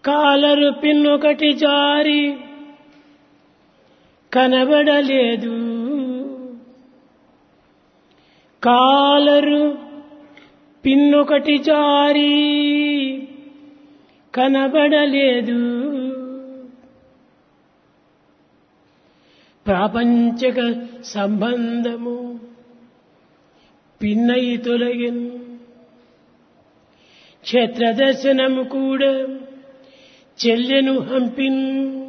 collar పిన్నొకటి జారి కనబడలేదు collar పిన్నొకటి జారి కనబడలేదు ప్రాపంచక సంబంధము పిన్నై తొలగిన్ క్షేత్ర దర్శనము కూడా చెల్లెను హంపిన్